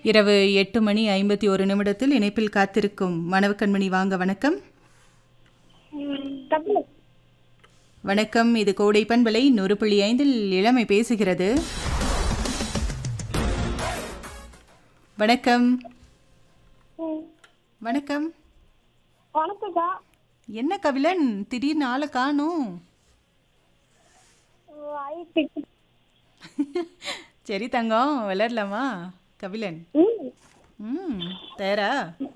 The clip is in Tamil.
இரவு எட்டு மணி ஐம்பத்தி ஒரு நிமிடத்தில் இணைப்பில் காத்திருக்கும் மணவக்கண்மணி வாங்க வணக்கம் தமிழ் வணக்கம் இது கோடை பண்பலை நூறு புள்ளி ஐந்தில் இளமை பேசுகிறது வணக்கம் வணக்கம் வணக்கம்க்கா என்ன கபிலன் திடீர்னு ஆளை காணும் ஐடி சரி தங்கம் விளையாடலாமா கபிலன் ம் ம் தயாரா